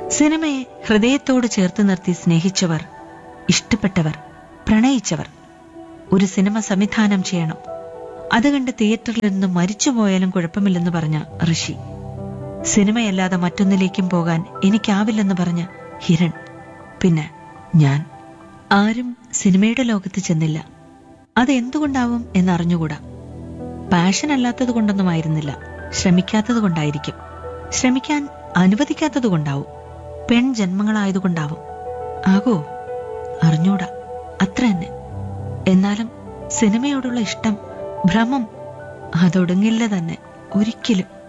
സിനിമയെ ഹൃദയത്തോട് ചേർത്ത് നിർത്തി സ്നേഹിച്ചവർ ഇഷ്ടപ്പെട്ടവർ പ്രണയിച്ചവർ ഒരു സിനിമ സംവിധാനം ചെയ്യണം അത് കണ്ട് തിയേറ്ററിൽ നിന്ന് മരിച്ചുപോയാലും കുഴപ്പമില്ലെന്ന് പറഞ്ഞ ഋഷി സിനിമയല്ലാതെ മറ്റൊന്നിലേക്കും പോകാൻ എനിക്കാവില്ലെന്ന് പറഞ്ഞ ഹിരൺ പിന്നെ ഞാൻ ആരും സിനിമയുടെ ലോകത്ത് ചെന്നില്ല അതെന്തുകൊണ്ടാവും എന്നറിഞ്ഞുകൂടാ പാഷൻ അല്ലാത്തത് കൊണ്ടൊന്നും ആയിരുന്നില്ല ശ്രമിക്കാത്തത് കൊണ്ടായിരിക്കും ശ്രമിക്കാൻ അനുവദിക്കാത്തത് കൊണ്ടാവും പെൺ ജന്മങ്ങളായതുകൊണ്ടാവും ആകോ അറിഞ്ഞൂടാ അത്ര തന്നെ എന്നാലും സിനിമയോടുള്ള ഇഷ്ടം ഭ്രമം അതൊടുങ്ങില്ല തന്നെ ഒരിക്കലും